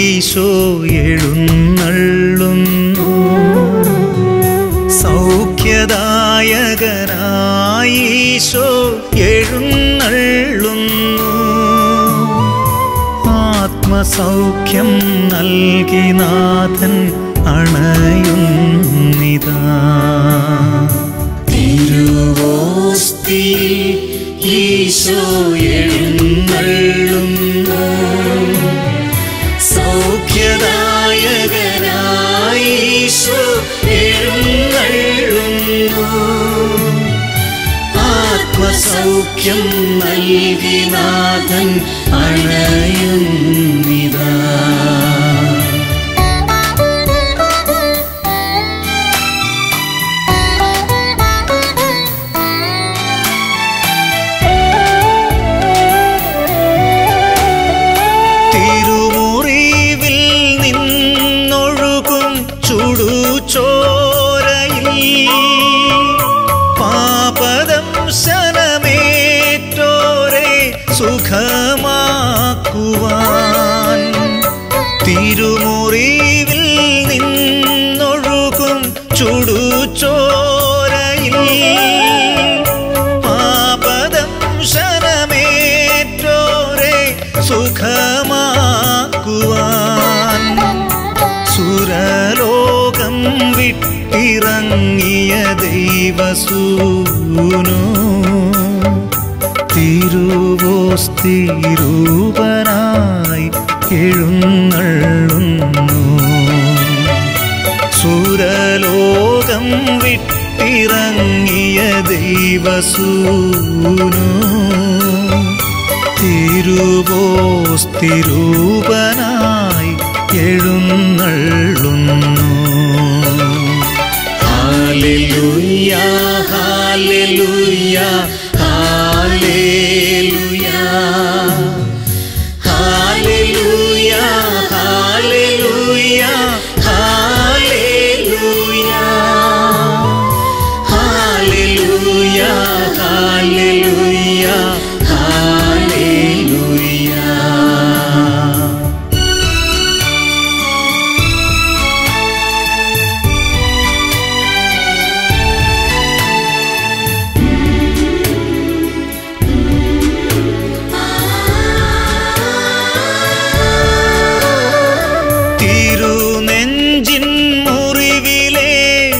ഈശോ എഴുന്നള്ളുന്നു സൗഖ്യദായകനായി ഈശോ എഴുന്നള്ളുന്നു ആത്മസൗഖ്യം നൽകി നാഥൻ അണയുന്നിതാ തിരുവോസ്തിയിൽ ഈശോ എഴുന്നള്ളുന്നു സൗഖ്യദായകനായി ഈശോ എഴുന്നള്ളുന്നു ആത്മസൗഖ്യം നൽകി നാഥൻ അണയുന്നിതാ തിരുമുറിവിൽ നിന്നൊഴുകും ചുടുചോരയിൽ പാപദംശനമേറ്റോരെ സുഖമാക്കുവാൻ തിരുമുറിവിൽ നിന്നൊഴുകും ചുടുചോരയിൽ പാപദംശനമേറ്റോരെ സുഖമാക്കുവാൻ സുരലോകം വിട്ടിറങ്ങിയ ദൈവസൂനു തിരുവോസ്തിരൂപനായി എഴുന്നള്ളുന്നു സുരലോകം വിട്ടിറങ്ങിയ ദൈവസൂനു തിരുവോസ്തിരൂപനായി എഴുന്നള്ളുന്നു ഹാലലുയ ഹാലലുയ ഹാലേലുയ ഹാലലുയ ഹാലലുയ ഹാലേലുയ ഹാലലുയ ഹാലലുയ ഹാലേലുയ തിരുനെഞ്ചിൻ മുറിവിലെ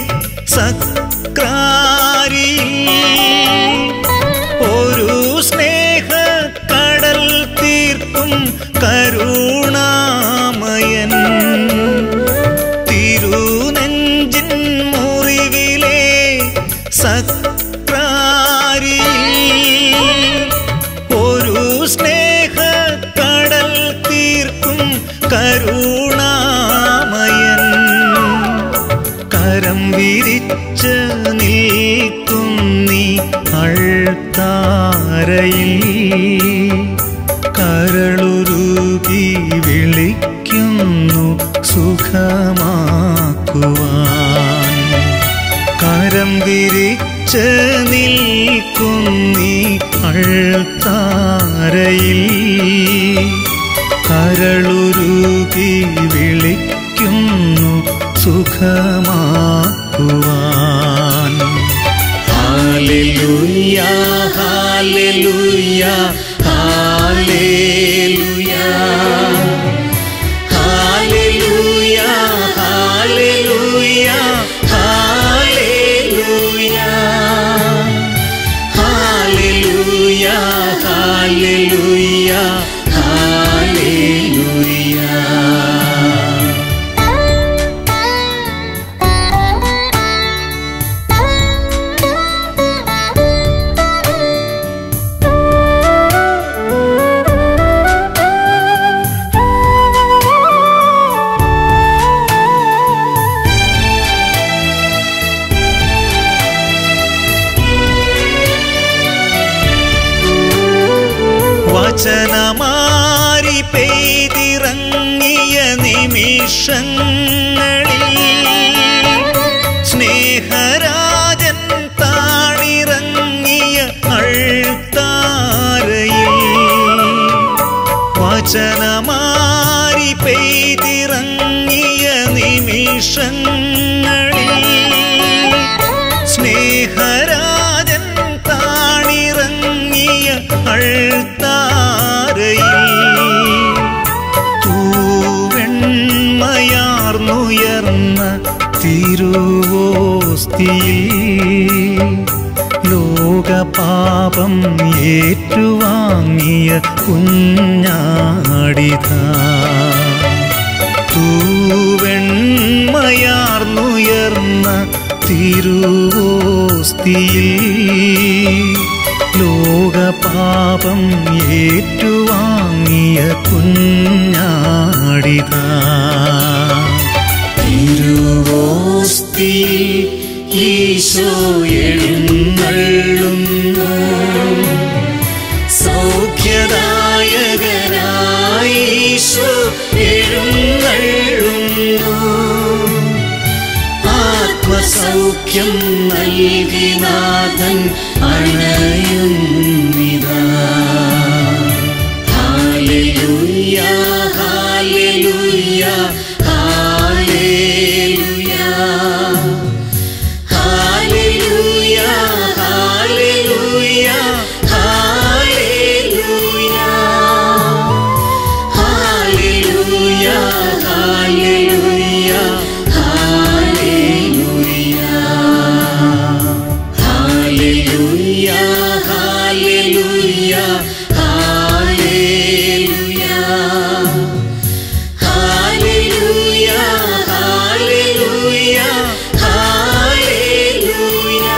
സക്രാരി ഒരു സ്നേഹ കടൽ തീർക്കും കരുണാമയൻ തിരുനെഞ്ചിൻ മുറിവിലെ സക്രാരി ഒരു സ്നേഹ കടൽ തീർക്കും കരുണാമയൻ കരം വിരിച്ച് നിൽക്കുന്നീ അൾത്താരയിൽ കരളുരുകി വിളിക്കുന്നു സുഖമാക്കുവാൻ കരം വിരിച്ച് നിൽക്കുന്നീ അൾത്താരയിൽ കരളുരുകി വിളിക്കുന്നു സുഖമാക്കുവാൻ ഹാലലുയ ഹാലലുയ ഹാലേലുയ ഹാലലുയ ഹാലലുയ ഹാലേലുയ ഹാലലുയ ഹാലലുയ ഹാലേലുയ വചനമാരി പെയ്തിറങ്ങിയ നിമിഷങ്ങളിൽ സ്നേഹരാജൻ താണിറങ്ങിയ അൾത്താരയിൽ വചനമാരി പെയ്തിറങ്ങിയ പെയ്തിറങ്ങിയ നിമിഷങ്ങളിൽ സ്നേഹരാജൻ താണിറങ്ങിയ അൾത്താരയിൽ തൂവെണ്മയാർന്നുയർന്ന തിരുവോസ്തിയിൽ ലോകപാപം ഏറ്റുവാങ്ങിയ കുഞ്ഞാടിത തൂവെണ്മയാർന്നുയർന്ന തിരുവോസ്തിയിൽ ലോകപാപം ഏറ്റുവാങ്ങിയ കുഞ്ഞാടിത തിരുവോസ്തിയിൽ ഈശോ എഴുന്നള്ളുന്നു സൗഖ്യദായകനായി ഈശോ എഴുന്നള്ളുന്നു ആത്മസൗഖ്യം നൽകി നാഥൻ അണയുന്നിതാ ഹാലലുയ ഹാലലുയ ഹാലലുയ ഹാലലുയ ഹാലലുയ ഹാലലുയ ഹാലലുയ ഹാലലുയ ഹാലലുയ ഹാലലുയ ഹാലലുയ ഹാലലുയ ഹാലലുയ ഹാലലുയ ഹാലലുയ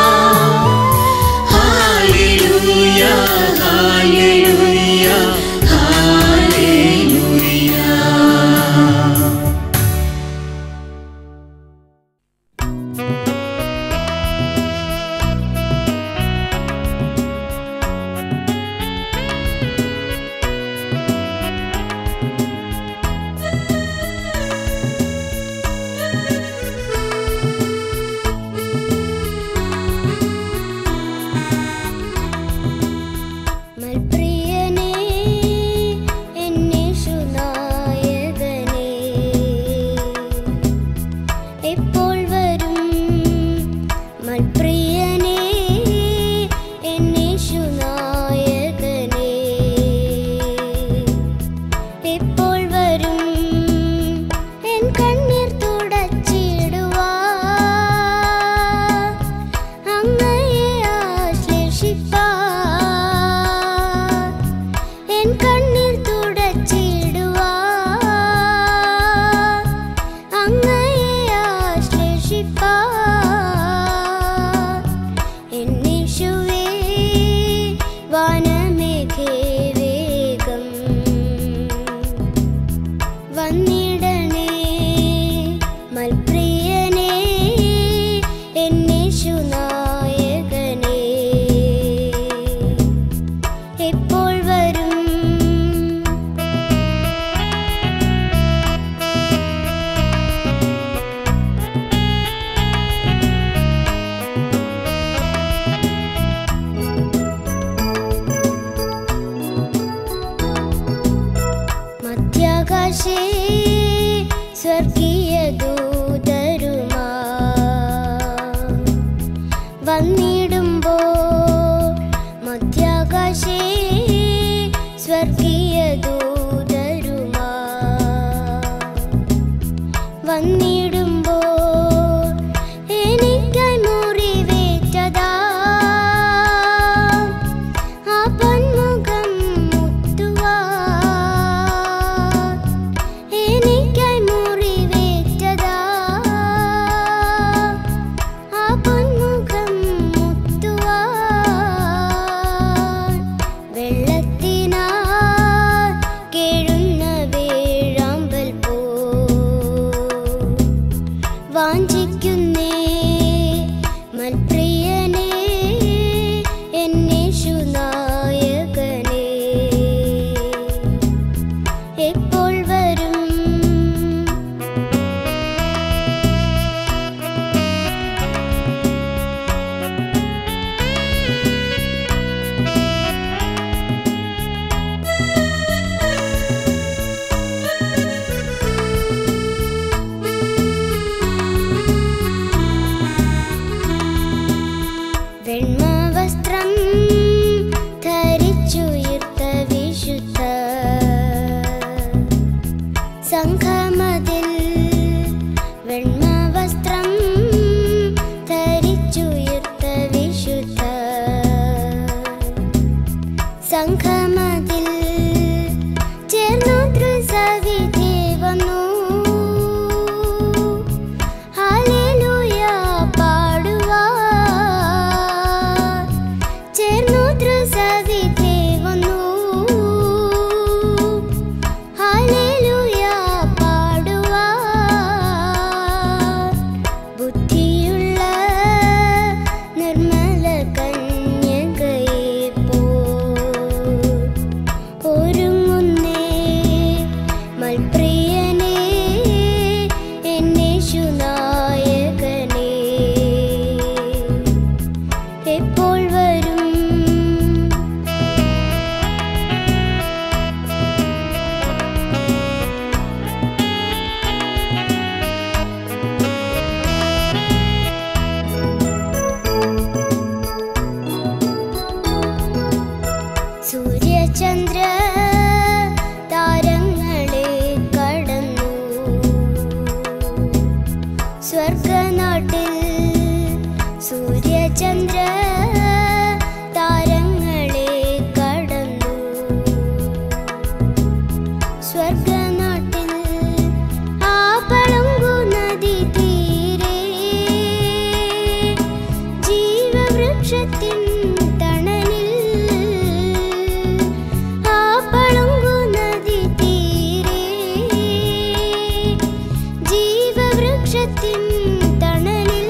ഹാലലുയ ഹാലലുയ ഹാലലുയ മൽപ്രിയനേ എന്നേശുനായകനേ എപ്പോൾ വരും മൽപ്രിയനേ എന്നേശുനായകനേ എപ്പോൾ വരും എൻ കണ്ണീർ തുടച്ചിടുവാ അങ്ങയെ ആശ്ലേഷിപ്പാ എൻ കണ്ണീർ തുടച്ചിടുവാ അങ്ങയെ ആശ്ലേഷിപ്പാ എന്നീശുവേ വാനമേഘേ വേഗം വന്നിടണേ മൽപ്രിയനേ എന്നേശുനായകനേ എപ്പോൾ വരും മധ്യാകാശേ സ്വർഗീയ ദൂതരുമാ വന്നിടുമ്പോ മധ്യാകാശേ സ്വർഗീയ ദൂതരുമാ വന്നിടുമ്പോ എനിക്കായി മുറിവേറ്റതാ ആ പൊന്മുഖം മുത്തുവാ എനിക്കായി മുറിവേറ്റതാ സംഘമതിൽ വെണ്മവസ്ത്രം ധരിച്ചുയർത്ത വിശുദ്ധ സംഘമതിൽ ചേർന്നു ത്രിസവിധി വന്നു ഹല്ലേലൂയ പാടുവാൻ ചേർന്നു ത്രിസവിധി വന്നു ഹല്ലേലൂയ പാടുവാൻ ബുദ്ധിയുള്ള നിർമ്മല കന്യകയെ ഒരുങ്ങുന്നേ മൽപ്രിയനേ എന്നേശുനായകനേ എപ്പോൾ വരും സൂര്യചന്ദ്ര താരങ്ങളെ കടന്നു സ്വർഗനാട്ടിൽ സൂര്യചന്ദ്ര താരങ്ങളെ കടന്നു സ്വർഗനാട്ടിൽ ആ പളങ്കു നദി തീരെ ജീവവൃക്ഷത്തിൻ തണലിൽ ആ പളങ്കു നദി തീരെ ജീവവൃക്ഷത്തിൻ തണലിൽ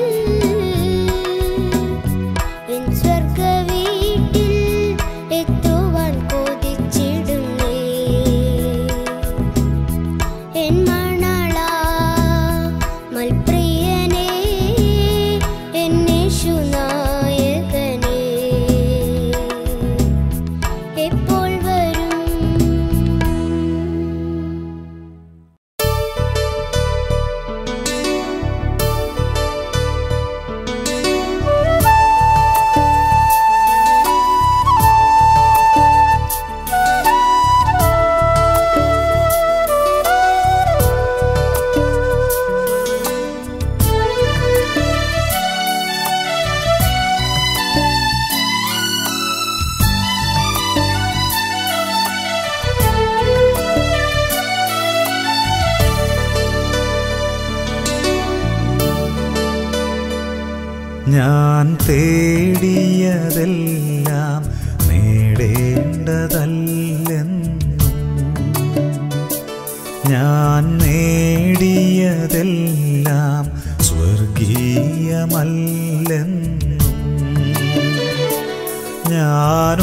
എൻ സ്വർഗ വീട്ടിൽ എത്തുവാൻ കൊതിച്ചിടുന്നേ എൻ മണളാ മൽപ്രിയനേ എന്നേശുനായകനേ എപ്പോൾ വരും ഞാൻ തേടിയതെല്ലാം നേടേണ്ടതല്ലെന്നും ഞാൻ നേടിയതെല്ലാം സ്വർഗീയമല്ലെന്നും ഞാൻ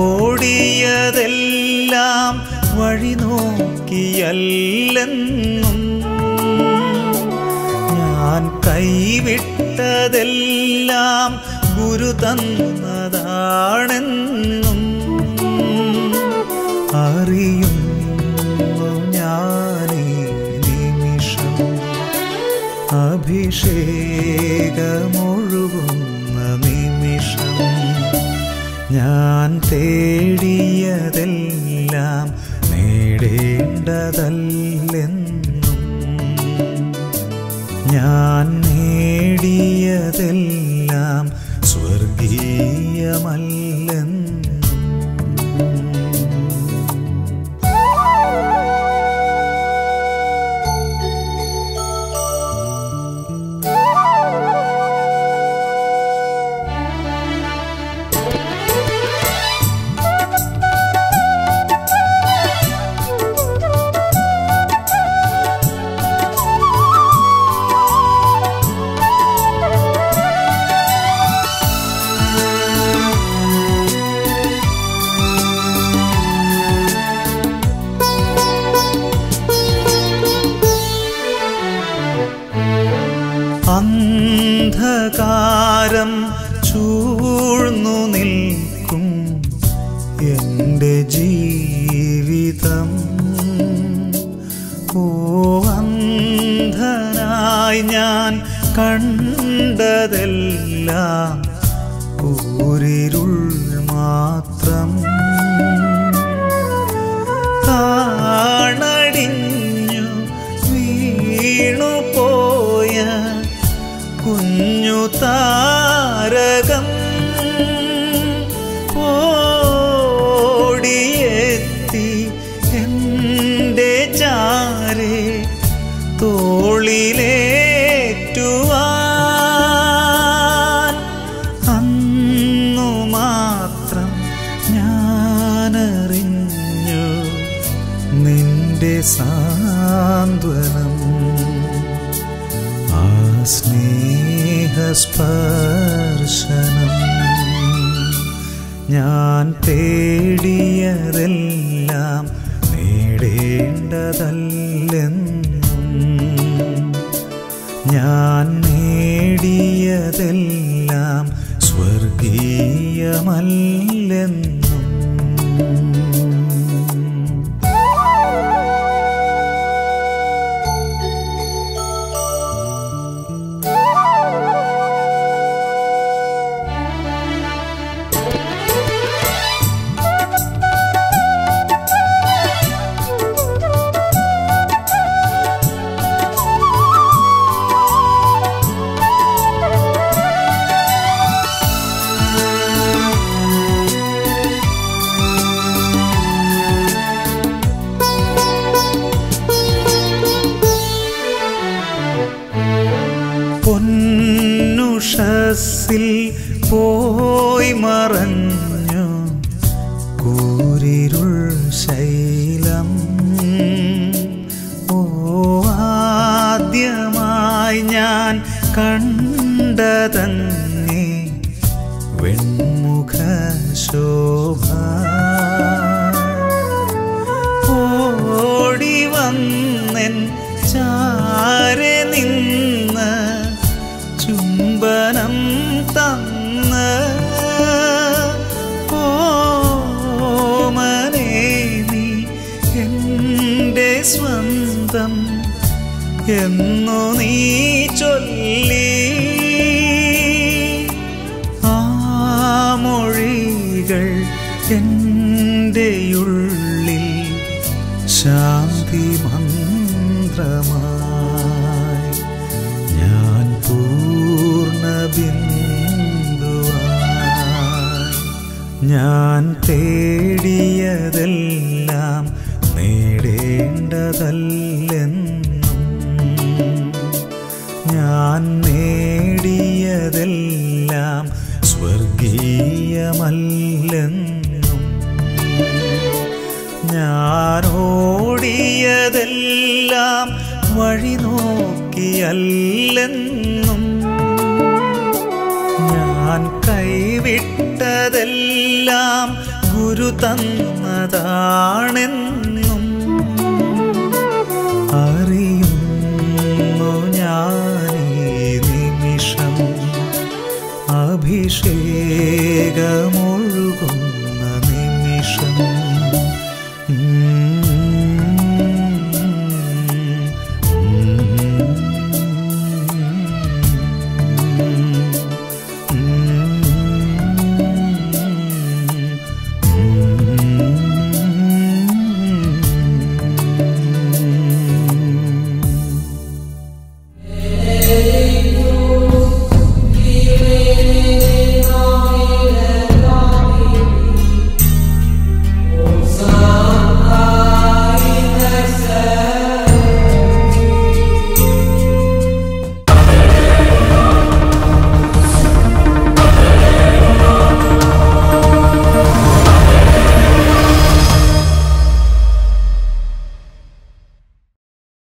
ഓടിയതെല്ലാം വഴി നോക്കിയല്ലെന്നും ഞാൻ കൈവിട്ടതെല്ലാം ഗുരു തന്നതാണെന്നും അറിയുന്നു ഞാനീ നിമിഷം അഭിഷേകമൊഴുകുന്ന നിമിഷം ഞാൻ തേടിയതെല്ലാം നേടേണ്ടതല്ലെന്നും ഞാൻ നേടിയതെല്ലാം സ്വർഗീയമല്ലെന്നും അന്ധകാരം ചൂഴ്ന്നു നിൽക്കും എൻ്റെ ജീവിതം ഓ അന്ധനായി ഞാൻ കണ്ടതെല്ലാം കൂരിരുൾ മാത്രം കാണടിഞ്ഞു താരകം ഓടിയെത്തി എൻ്റെ ചാരെ തോളിലേറ്റുവാൻ അന്നു മാത്രം ഞാനറിഞ്ഞു നിന്റെ സാന്ത്വനം ആ സ്നേഹസ്പർശനം ഞാൻ തേടിയതെല്ലാം നേടേണ്ടതല്ലെന്നും ഞാൻ നേടിയതെല്ലാം സ്വർഗീയമല്ലെന്നും പൊന്നുഷസിൽ പോയി മറഞ്ഞു കൂരിരുൾ ശൈലം ഓ ആദ്യമായി ഞാൻ കണ്ടതങ്ങേ വെൺമുഖ ശോഭ ഓടി വന്നെൻ ചാരെ നിന്ന് ചുംബനം തന്ന് ഓമനേ നീ എൻ്റെ സ്വന്തം എന്നു നീ ചൊല്ലി ആ മൊഴികൾ എൻ്റെ ഉള്ളിൽ ശാന്തി മന്ത്രമായി ഞാൻ പൂർണ്ണ ബിന്ദുവായി ഞാൻ തേടിയതെല്ലാം നേടേണ്ടതല്ലെന്നും ഞാൻ നേടിയതെല്ലാം സ്വർഗീയമല്ലെന്നും ഞാൻ ഓടിയതെല്ലാം വഴി നോക്കിയല്ലെന്നും ഞാൻ കൈവിട്ടതെല്ലാം ഗുരു തന്നതാണെന്നും